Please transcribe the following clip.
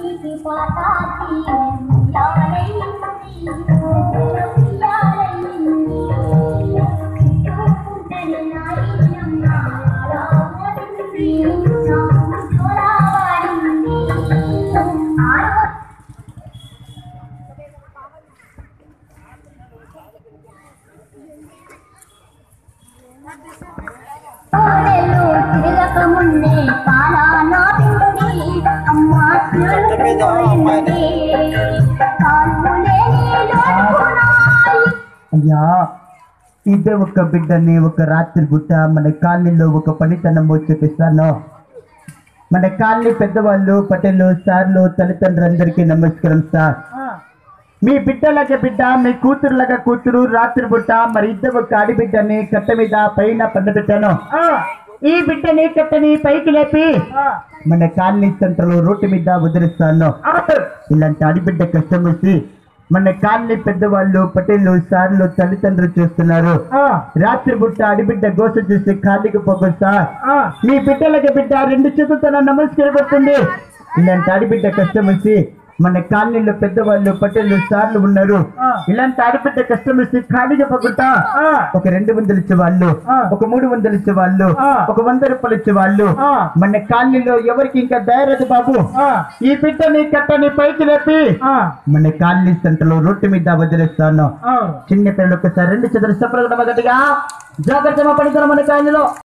తీపి పాతాకి ఉయ్యాలైంది ఉయ్యాలైంది చుట్టుకుంటని నాయనమ్మ రామోదింది నాకు జోలాడింది ఆరో కోడెలు తిరగక ముందే పాలానా పిండి అమ్మ తిరుగుతుంది కాళ్ళు లేని లోటుకున్నాయి అయ్యా ఇదే ఒక బిడ్డని ఒక రాత్రి గుట్ట మన కాలనీలో ఒక పనితనం చూపిస్తాను మన కాలనీ పెద్దవాళ్ళు పటేలు సార్లు తల్లిదండ్రులందరికీ నమస్కారం సార్ మీ బిడ్డలాగా బిడ్డ మీ కూతురులాగా కూతురు రాత్రి బుట్ట మరి ఇద్దరు ఒక ఆడిబిడ్డని కట్ట మీద పైన పండబెట్టాను ఈ బిడ్డని కట్టని పైకి లేపి మన కాలనీ సెంటర్లో రోడ్డు మీద వదిలిస్తాను ఇలాంటి ఆడిబిడ్డ కష్టం వచ్చి మన కాలనీ పెద్దవాళ్ళు పటేళ్ళు సార్లు తల్లిదండ్రులు చూస్తున్నారు రాత్రి బుట్ట అడిబిడ్డ గోస చూసి ఖాళీకి పోకు సార్ మీ బిడ్డలకి బిడ్డ రెండు చేతులతో నమస్కరిస్తుంది ఇలాంటి ఆడిబిడ్డ కష్టం వచ్చి మన కాలనీలో పెద్దవాళ్ళు పటేళ్ళు సార్లు ఉన్నారు ఇలాంటి ఆడిబిడ్డ కష్టం వచ్చి ఖాళీగా పోకుండా ఒక రెండు వందలు ఇచ్చే వాళ్ళు ఒక మూడు వందలు ఇచ్చే వాళ్ళు ఒక వంద రూపాయలు ఇచ్చే వాళ్ళు మన కాలనీలో ఎవరికి ఇంకా దయరదు బాబు ఈ బిడ్డని కట్టని పైకి లేపి మన కాలనీ సెంటర్ లో రోడ్డు మీద వదిలేస్తాను చిన్న పిల్లలు ఒకసారి రెండు చదువు సపరగడం మొదటిగా జాగ్రత్త పడుతున్న మన కాలనీలో